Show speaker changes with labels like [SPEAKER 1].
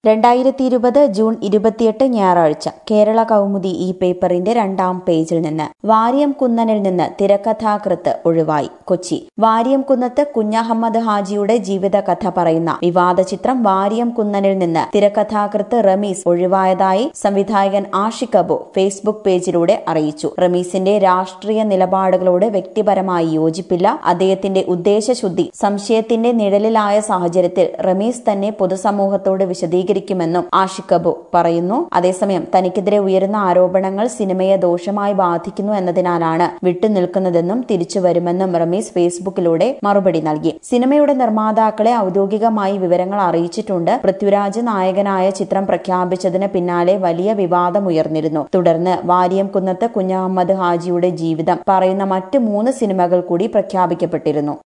[SPEAKER 1] രണ്ടായിരത്തി ഇരുപത് ജൂൺ ഇരുപത്തിയെട്ട് ഞായറാഴ്ച കേരള കൗമുദി ഈ പേപ്പറിന്റെ രണ്ടാം പേജിൽ നിന്ന് വാര്യം കുന്നനിൽ നിന്ന് തിരക്കഥാകൃത്ത് ഒഴിവായി കൊച്ചി വാര്യം കുന്നത്ത് കുഞ്ഞഹമ്മദ് ഹാജിയുടെ ജീവിത കഥ പറയുന്ന വിവാദ ചിത്രം വാര്യം കുന്നനിൽ നിന്ന് തിരക്കഥാകൃത്ത് റമീസ് ഒഴിവായതായി സംവിധായകൻ ആഷിഖ് അബു ഫേസ്ബുക്ക് പേജിലൂടെ അറിയിച്ചു റമീസിന്റെ രാഷ്ട്രീയ നിലപാടുകളോട് വ്യക്തിപരമായി യോജിപ്പില്ല അദ്ദേഹത്തിന്റെ ഉദ്ദേശശുദ്ധി സംശയത്തിന്റെ നിഴലിലായ സാഹചര്യത്തിൽ റമീസ് തന്നെ പൊതുസമൂഹത്തോട് വിശദീകരിക്കുമെന്നും ആഷിഖ് അബു പറയുന്നു അതേസമയം തനിക്കെതിരെ ഉയരുന്ന ആരോപണങ്ങൾ സിനിമയെ ദോഷമായി ബാധിക്കുന്നു എന്നതിനാലാണ് വിട്ടുനിൽക്കുന്നതെന്നും തിരിച്ചു വരുമെന്നും റമീസ് ഫേസ്ബുക്കിലൂടെ മറുപടി നൽകി സിനിമയുടെ നിർമ്മാതാക്കളെ ഔദ്യോഗികമായി വിവരങ്ങൾ അറിയിച്ചിട്ടുണ്ട് പൃഥ്വിരാജ് നായകനായ ചിത്രം പ്രഖ്യാപിച്ചതിന് പിന്നാലെ വലിയ വിവാദമുയർന്നിരുന്നു തുടർന്ന് വാര്യം കുന്നത്ത് കുഞ്ഞഹമ്മദ് ഹാജിയുടെ ജീവിതം പറയുന്ന മറ്റ് മൂന്ന് സിനിമകൾ കൂടി പ്രഖ്യാപിക്കപ്പെട്ടിരുന്നു